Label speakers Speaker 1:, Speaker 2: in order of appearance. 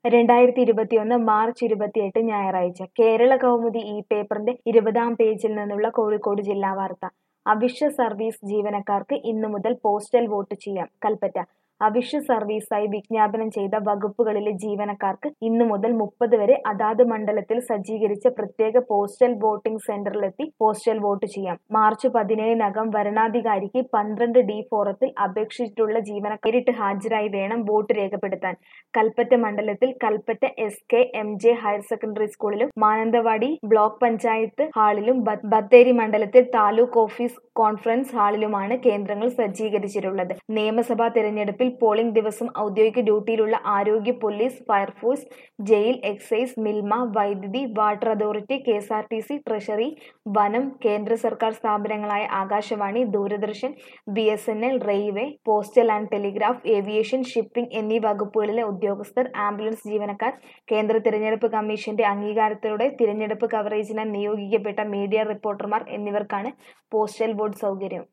Speaker 1: രണ്ടായിരത്തി ഇരുപത്തിയൊന്ന് മാർച്ച് ഇരുപത്തിയെട്ട് ഞായറാഴ്ച കേരള കൗമുദി ഈ പേപ്പറിന്റെ ഇരുപതാം പേജിൽ നിന്നുള്ള കോഴിക്കോട് ജില്ലാ വാർത്ത അവശ്യ സർവീസ് ജീവനക്കാർക്ക് ഇന്നു മുതൽ പോസ്റ്റൽ വോട്ട് ചെയ്യാം കൽപ്പറ്റ അവശ്യ സർവീസായി വിജ്ഞാപനം ചെയ്ത വകുപ്പുകളിലെ ജീവനക്കാർക്ക് ഇന്നു മുതൽ മുപ്പത് വരെ അതാത് മണ്ഡലത്തിൽ സജ്ജീകരിച്ച പ്രത്യേക പോസ്റ്റൽ വോട്ടിംഗ് സെന്ററിലെത്തി പോസ്റ്റൽ വോട്ട് ചെയ്യാം മാർച്ച് പതിനേഴിനകം വരണാധികാരിക്ക് പന്ത്രണ്ട് ഡി ഫോറത്തിൽ അപേക്ഷിച്ചിട്ടുള്ള ജീവനക്കാർ നേരിട്ട് ഹാജരായി വേണം വോട്ട് രേഖപ്പെടുത്താൻ കൽപ്പറ്റ മണ്ഡലത്തിൽ Kalpetta S K M J higher secondary സ്കൂളിലും മാനന്തവാടി ബ്ലോക്ക് പഞ്ചായത്ത് ഹാളിലും ബ- ബത്തേരി മണ്ഡലത്തിൽ താലൂക്ക് ഓഫീസ് കോൺഫറൻസ് ഹാളിലുമാണ് കേന്ദ്രങ്ങൾ സജ്ജീകരിച്ചിട്ടുള്ളത് നിയമസഭാ തെരഞ്ഞെടുപ്പിൽ പോളിംഗ് ദിവസം ഔദ്യോഗിക ഡ്യൂട്ടിയിലുള്ള ആരോഗ്യ police fire force jail excise Milma വൈദ്യുതി water authority K S R T C treasury വനം കേന്ദ്ര സർക്കാർ സ്ഥാപനങ്ങളായ Akashvani Doordarshan B S N L railway postal and telegraph aviation shipping എന്നീ വകുപ്പുകളിലെ ഉദ്യോഗസ്ഥർ ആംബുലൻസ് ജീവനക്കാർ കേന്ദ്ര തിരഞ്ഞെടുപ്പ് കമ്മീഷന്റെ അംഗീകാരത്തോടെ തിരഞ്ഞെടുപ്പ് കവറേജിനായി നിയോഗിക്കപ്പെട്ട മീഡിയ റിപ്പോർട്ടർമാർ എന്നിവർക്കാണ് പോസ്റ്റൽ വോട്ട് സൗകര്യം